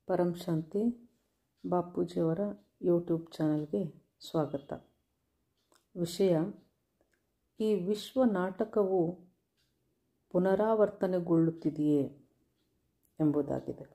ಪರಂ ಶಾಂತಿ ಬಾಪೂಜಿಯವರ YouTube ಚಾನಲ್ಗೆ ಸ್ವಾಗತ ವಿಷಯ ಈ ವಿಶ್ವ ನಾಟಕವು ಪುನರಾವರ್ತನೆಗೊಳ್ಳುತ್ತಿದೆಯೇ ಎಂಬುದಾಗಿದೆ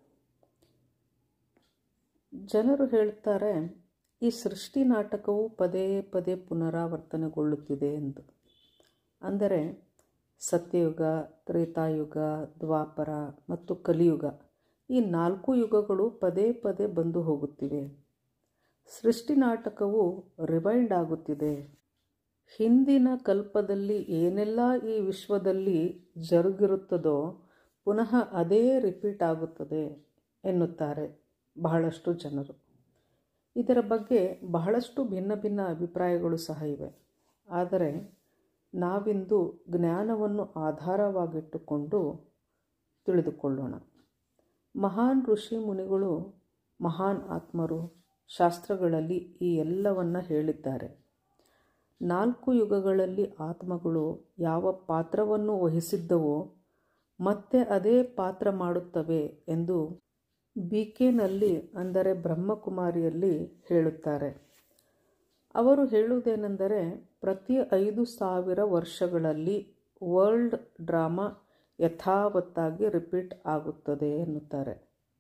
ಜನರು ಹೇಳ್ತಾರೆ ಈ ಸೃಷ್ಟಿ ನಾಟಕವು ಪದೇ ಪದೇ ಪುನರಾವರ್ತನೆಗೊಳ್ಳುತ್ತಿದೆ ಎಂದು ಅಂದರೆ ಸತ್ಯಯುಗ ತ್ರೇತಾಯುಗ ದ್ವಾಪರ ಮತ್ತು ಕಲಿಯುಗ ಈ ನಾಲ್ಕು ಯುಗಗಳು ಪದೇ ಪದೇ ಬಂದು ಹೋಗುತ್ತಿವೆ ಸೃಷ್ಟಿ ನಾಟಕವು ರಿವೈಂಡ್ ಆಗುತ್ತಿದೆ ಹಿಂದಿನ ಕಲ್ಪದಲ್ಲಿ ಏನೆಲ್ಲ ಈ ವಿಶ್ವದಲ್ಲಿ ಜರುಗಿರುತ್ತದೋ ಪುನಃ ಅದೇ ರಿಪೀಟ್ ಆಗುತ್ತದೆ ಎನ್ನುತ್ತಾರೆ ಬಹಳಷ್ಟು ಜನರು ಇದರ ಬಗ್ಗೆ ಬಹಳಷ್ಟು ಭಿನ್ನ ಭಿನ್ನ ಅಭಿಪ್ರಾಯಗಳು ಸಹ ಇವೆ ಆದರೆ ನಾವಿಂದು ಜ್ಞಾನವನ್ನು ಆಧಾರವಾಗಿಟ್ಟುಕೊಂಡು ತಿಳಿದುಕೊಳ್ಳೋಣ ಮಹಾನ್ ಋಷಿ ಮುನಿಗಳು ಮಹಾನ್ ಆತ್ಮರು ಶಾಸ್ತ್ರಗಳಲ್ಲಿ ಈ ಎಲ್ಲವನ್ನ ಹೇಳಿದ್ದಾರೆ ನಾಲ್ಕು ಯುಗಗಳಲ್ಲಿ ಆತ್ಮಗಳು ಯಾವ ಪಾತ್ರವನ್ನು ವಹಿಸಿದ್ದವೋ ಮತ್ತೆ ಅದೇ ಪಾತ್ರ ಮಾಡುತ್ತವೆ ಎಂದು ಬಿಕೆನಲ್ಲಿ ಅಂದರೆ ಬ್ರಹ್ಮಕುಮಾರಿಯಲ್ಲಿ ಹೇಳುತ್ತಾರೆ ಅವರು ಹೇಳುವುದೇನೆಂದರೆ ಪ್ರತಿ ಐದು ಸಾವಿರ ವರ್ಷಗಳಲ್ಲಿ ವರ್ಲ್ಡ್ ಡ್ರಾಮಾ ಯಥಾವತ್ತಾಗಿ ರಿಪೀಟ್ ಆಗುತ್ತದೆ ಎನ್ನುತ್ತಾರೆ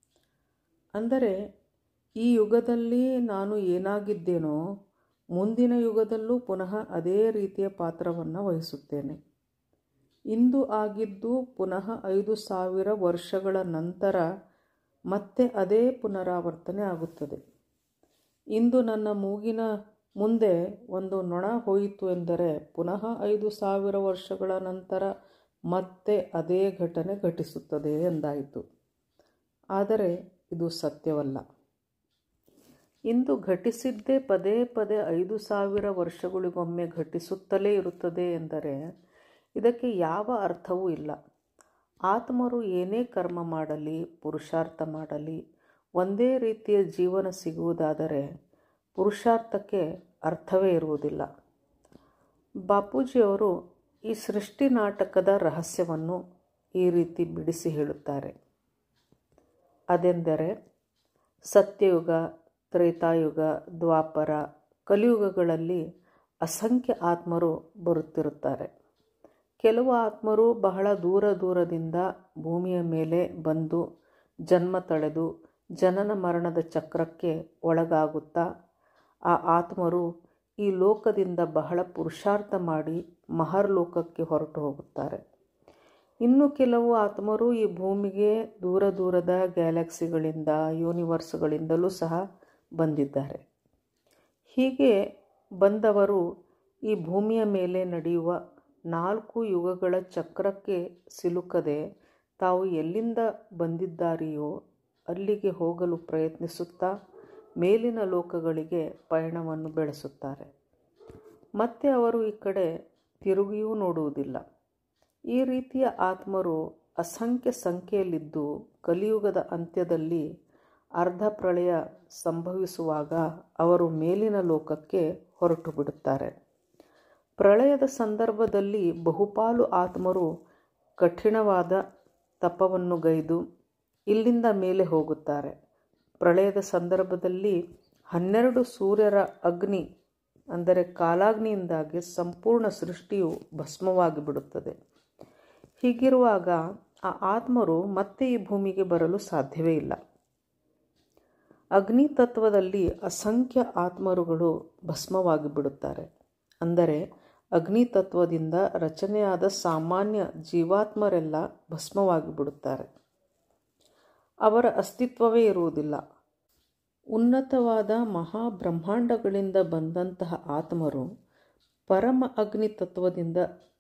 ಅಂದರೆ ಈ ಯುಗದಲ್ಲಿ ನಾನು ಏನಾಗಿದ್ದೇನೋ ಮುಂದಿನ ಯುಗದಲ್ಲೂ ಪುನಃ ಅದೇ ರೀತಿಯ ಪಾತ್ರವನ್ನು ವಹಿಸುತ್ತೇನೆ ಇಂದು ಆಗಿದ್ದು ಪುನಃ ಐದು ಸಾವಿರ ವರ್ಷಗಳ ನಂತರ ಮತ್ತೆ ಅದೇ ಪುನರಾವರ್ತನೆ ಆಗುತ್ತದೆ ಇಂದು ನನ್ನ ಮೂಗಿನ ಮುಂದೆ ಒಂದು ನೊಣ ಹೋಯಿತು ಎಂದರೆ ಪುನಃ ಐದು ಸಾವಿರ ವರ್ಷಗಳ ನಂತರ ಮತ್ತೆ ಅದೇ ಘಟನೆ ಘಟಿಸುತ್ತದೆ ಎಂದಾಯಿತು ಆದರೆ ಇದು ಸತ್ಯವಲ್ಲ ಇಂದು ಘಟಿಸಿದ್ದೇ ಪದೇ ಪದೇ ಐದು ಸಾವಿರ ವರ್ಷಗಳಿಗೊಮ್ಮೆ ಘಟಿಸುತ್ತಲೇ ಇರುತ್ತದೆ ಎಂದರೆ ಇದಕ್ಕೆ ಯಾವ ಅರ್ಥವೂ ಇಲ್ಲ ಆತ್ಮರು ಏನೇ ಕರ್ಮ ಮಾಡಲಿ ಪುರುಷಾರ್ಥ ಮಾಡಲಿ ಒಂದೇ ರೀತಿಯ ಜೀವನ ಸಿಗುವುದಾದರೆ ಪುರುಷಾರ್ಥಕ್ಕೆ ಅರ್ಥವೇ ಇರುವುದಿಲ್ಲ ಬಾಪೂಜಿಯವರು ಈ ಸೃಷ್ಟಿ ನಾಟಕದ ರಹಸ್ಯವನ್ನು ಈ ರೀತಿ ಬಿಡಿಸಿ ಹೇಳುತ್ತಾರೆ ಅದೆಂದರೆ ಸತ್ಯಯುಗ ತ್ರೇತಾಯುಗ ದ್ವಾಪರ ಕಲಿಯುಗಗಳಲ್ಲಿ ಅಸಂಖ್ಯ ಆತ್ಮರು ಬರುತ್ತಿರುತ್ತಾರೆ ಕೆಲವು ಆತ್ಮರು ಬಹಳ ದೂರ ದೂರದಿಂದ ಭೂಮಿಯ ಮೇಲೆ ಬಂದು ಜನ್ಮ ತಳೆದು ಜನನ ಮರಣದ ಚಕ್ರಕ್ಕೆ ಒಳಗಾಗುತ್ತಾ ಆ ಆತ್ಮರು ಈ ಲೋಕದಿಂದ ಬಹಳ ಪುರುಷಾರ್ಥ ಮಾಡಿ ಮಹರ್ಲೋಕಕ್ಕೆ ಹೊರಟು ಹೋಗುತ್ತಾರೆ ಇನ್ನು ಕೆಲವು ಆತ್ಮರು ಈ ಭೂಮಿಗೆ ದೂರ ದೂರದ ಗ್ಯಾಲಕ್ಸಿಗಳಿಂದ ಯೂನಿವರ್ಸ್ಗಳಿಂದಲೂ ಸಹ ಬಂದಿದ್ದಾರೆ ಹೀಗೆ ಬಂದವರು ಈ ಭೂಮಿಯ ಮೇಲೆ ನಡೆಯುವ ನಾಲ್ಕು ಯುಗಗಳ ಚಕ್ರಕ್ಕೆ ಸಿಲುಕದೆ ತಾವು ಎಲ್ಲಿಂದ ಬಂದಿದ್ದಾರೆಯೋ ಅಲ್ಲಿಗೆ ಹೋಗಲು ಪ್ರಯತ್ನಿಸುತ್ತಾ ಮೇಲಿನ ಲೋಕಗಳಿಗೆ ಪಯಣವನ್ನು ಬೆಳೆಸುತ್ತಾರೆ ಮತ್ತೆ ಅವರು ಈ ಕಡೆ ತಿರುಗಿಯೂ ನೋಡುವುದಿಲ್ಲ ಈ ರೀತಿಯ ಆತ್ಮರು ಅಸಂಖ್ಯ ಸಂಖ್ಯೆಯಲ್ಲಿದ್ದು ಕಲಿಯುಗದ ಅಂತ್ಯದಲ್ಲಿ ಅರ್ಧ ಪ್ರಳಯ ಸಂಭವಿಸುವಾಗ ಅವರು ಮೇಲಿನ ಲೋಕಕ್ಕೆ ಹೊರಟು ಬಿಡುತ್ತಾರೆ ಪ್ರಳಯದ ಸಂದರ್ಭದಲ್ಲಿ ಬಹುಪಾಲು ಆತ್ಮರು ಕಠಿಣವಾದ ತಪವನ್ನು ಗೈದು ಇಲ್ಲಿಂದ ಮೇಲೆ ಹೋಗುತ್ತಾರೆ ಪ್ರಳಯದ ಸಂದರ್ಭದಲ್ಲಿ ಹನ್ನೆರಡು ಸೂರ್ಯರ ಅಗ್ನಿ ಅಂದರೆ ಕಾಲಾಗ್ನಿಯಿಂದಾಗಿ ಸಂಪೂರ್ಣ ಸೃಷ್ಟಿಯು ಭಸ್ಮವಾಗಿ ಬಿಡುತ್ತದೆ ಹೀಗಿರುವಾಗ ಆ ಆತ್ಮರು ಮತ್ತೆ ಈ ಭೂಮಿಗೆ ಬರಲು ಸಾಧ್ಯವೇ ಇಲ್ಲ ಅಗ್ನಿ ತತ್ವದಲ್ಲಿ ಅಸಂಖ್ಯ ಆತ್ಮರುಗಳು ಭಸ್ಮವಾಗಿ ಬಿಡುತ್ತಾರೆ ಅಂದರೆ ಅಗ್ನಿ ತತ್ವದಿಂದ ರಚನೆಯಾದ ಸಾಮಾನ್ಯ ಜೀವಾತ್ಮರೆಲ್ಲ ಭಸ್ಮವಾಗಿ ಬಿಡುತ್ತಾರೆ ಅವರ ಅಸ್ತಿತ್ವವೇ ಇರುವುದಿಲ್ಲ ಉನ್ನತವಾದ ಮಹಾಬ್ರಹ್ಮಾಂಡಗಳಿಂದ ಬಂದಂತಹ ಆತ್ಮರು ಪರಮ ಅಗ್ನಿ ತತ್ವದಿಂದ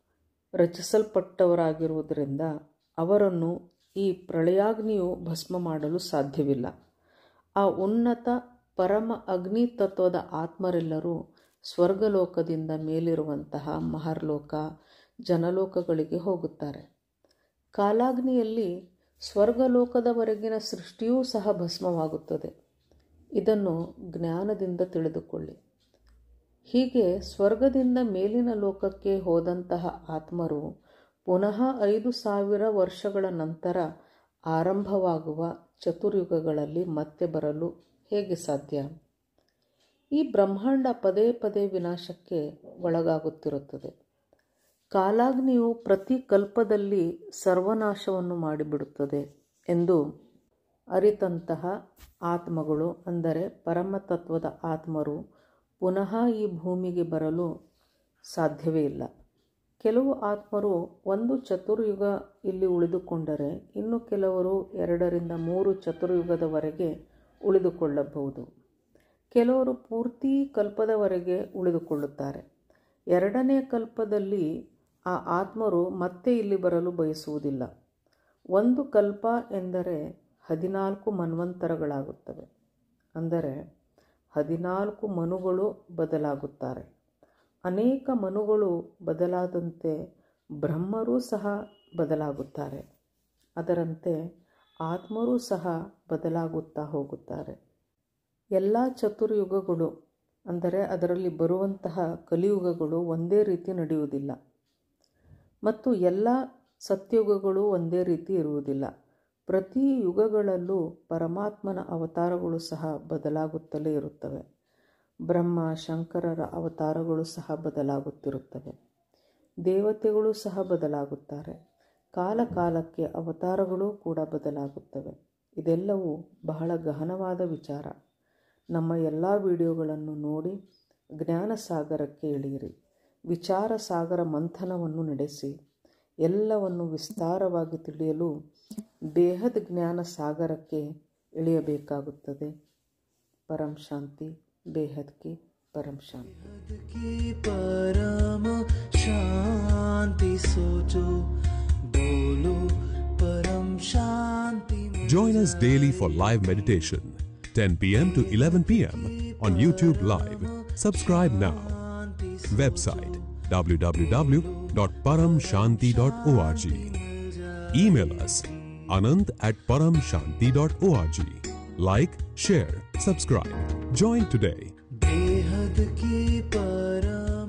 ರಚಿಸಲ್ಪಟ್ಟವರಾಗಿರುವುದರಿಂದ ಅವರನ್ನು ಈ ಪ್ರಳಯಾಗ್ನಿಯು ಭಸ್ಮ ಮಾಡಲು ಸಾಧ್ಯವಿಲ್ಲ ಆ ಉನ್ನತ ಪರಮ ಅಗ್ನಿ ತತ್ವದ ಆತ್ಮರೆಲ್ಲರೂ ಸ್ವರ್ಗಲೋಕದಿಂದ ಮೇಲಿರುವಂತಹ ಮಹರ್ಲೋಕ ಜನಲೋಕಗಳಿಗೆ ಹೋಗುತ್ತಾರೆ ಕಾಲಾಗ್ನಿಯಲ್ಲಿ ಸ್ವರ್ಗಲೋಕದವರೆಗಿನ ಸೃಷ್ಟಿಯೂ ಸಹ ಭಸ್ಮವಾಗುತ್ತದೆ ಇದನ್ನು ಜ್ಞಾನದಿಂದ ತಿಳಿದುಕೊಳ್ಳಿ ಹೀಗೆ ಸ್ವರ್ಗದಿಂದ ಮೇಲಿನ ಲೋಕಕ್ಕೆ ಹೋದಂತಹ ಆತ್ಮರು ಪುನಃ ಐದು ಸಾವಿರ ವರ್ಷಗಳ ನಂತರ ಆರಂಭವಾಗುವ ಚತುರ್ಯುಗಗಳಲ್ಲಿ ಮತ್ತೆ ಬರಲು ಹೇಗೆ ಸಾಧ್ಯ ಈ ಬ್ರಹ್ಮಾಂಡ ಪದೇ ಪದೇ ವಿನಾಶಕ್ಕೆ ಒಳಗಾಗುತ್ತಿರುತ್ತದೆ ಕಾಲಾಗ್ನಿಯು ಪ್ರತಿ ಕಲ್ಪದಲ್ಲಿ ಸರ್ವನಾಶವನ್ನು ಮಾಡಿಬಿಡುತ್ತದೆ ಎಂದು ಅರಿತಂತಹ ಆತ್ಮಗಳು ಅಂದರೆ ಪರಮತತ್ವದ ಆತ್ಮರು ಪುನಃ ಈ ಭೂಮಿಗೆ ಬರಲು ಸಾಧ್ಯವೇ ಇಲ್ಲ ಕೆಲವು ಆತ್ಮರು ಒಂದು ಚತುರ್ಯುಗ ಇಲ್ಲಿ ಉಳಿದುಕೊಂಡರೆ ಇನ್ನು ಕೆಲವರು ಎರಡರಿಂದ ಮೂರು ಚತುರ್ಯುಗದವರೆಗೆ ಉಳಿದುಕೊಳ್ಳಬಹುದು ಕೆಲವರು ಪೂರ್ತಿ ಕಲ್ಪದವರೆಗೆ ಉಳಿದುಕೊಳ್ಳುತ್ತಾರೆ ಎರಡನೇ ಕಲ್ಪದಲ್ಲಿ ಆ ಆತ್ಮರು ಮತ್ತೆ ಇಲ್ಲಿ ಬರಲು ಬಯಸುವುದಿಲ್ಲ ಒಂದು ಕಲ್ಪ ಎಂದರೆ ಹದಿನಾಲ್ಕು ಮನ್ವಂತರಗಳಾಗುತ್ತವೆ ಅಂದರೆ ಹದಿನಾಲ್ಕು ಮನುಗಳು ಬದಲಾಗುತ್ತಾರೆ ಅನೇಕ ಮನುಗಳು ಬದಲಾದಂತೆ ಬ್ರಹ್ಮರೂ ಸಹ ಬದಲಾಗುತ್ತಾರೆ ಅದರಂತೆ ಆತ್ಮರೂ ಸಹ ಬದಲಾಗುತ್ತಾ ಹೋಗುತ್ತಾರೆ ಎಲ್ಲ ಚತುರ್ಯುಗಗಳು ಅಂದರೆ ಅದರಲ್ಲಿ ಬರುವಂತಹ ಕಲಿಯುಗಗಳು ಒಂದೇ ರೀತಿ ನಡೆಯುವುದಿಲ್ಲ ಮತ್ತು ಎಲ್ಲ ಸತ್ಯುಗಗಳು ಒಂದೇ ರೀತಿ ಇರುವುದಿಲ್ಲ ಪ್ರತಿ ಯುಗಗಳಲ್ಲೂ ಪರಮಾತ್ಮನ ಅವತಾರಗಳು ಸಹ ಬದಲಾಗುತ್ತಲೇ ಇರುತ್ತವೆ ಬ್ರಹ್ಮ ಶಂಕರರ ಅವತಾರಗಳು ಸಹ ಬದಲಾಗುತ್ತಿರುತ್ತವೆ ದೇವತೆಗಳು ಸಹ ಬದಲಾಗುತ್ತಾರೆ ಕಾಲ ಕಾಲಕ್ಕೆ ಅವತಾರಗಳು ಕೂಡ ಬದಲಾಗುತ್ತವೆ ಇದೆಲ್ಲವೂ ಬಹಳ ಗಹನವಾದ ವಿಚಾರ ನಮ್ಮ ಎಲ್ಲ ವಿಡಿಯೋಗಳನ್ನು ನೋಡಿ ಜ್ಞಾನ ಸಾಗರಕ್ಕೆ ಇಳಿಯಿರಿ ವಿಚಾರ ಸಾಗರ ಮಂಥನವನ್ನು ನಡೆಸಿ ಎಲ್ಲವನ್ನು ವಿಸ್ತಾರವಾಗಿ ತಿಳಿಯಲು ಬೇಹದ್ ಜ್ಞಾನ ಸಾಗರಕ್ಕೆ ಇಳಿಯಬೇಕಾಗುತ್ತದೆ ಪರಂ ಶಾಂತಿ ಬೇಹದ್ ಕಿ ಪರಂ ಶಾಂತಿ की परम शांति सोचो बोलो परम शांति में Join us daily for live meditation, 10 p.m. to 11 p.m. on YouTube Live. Subscribe now. Website www.paramshanti.org. Email us anand at paramshanti.org. Like, share, subscribe. Join today. बेहद की परम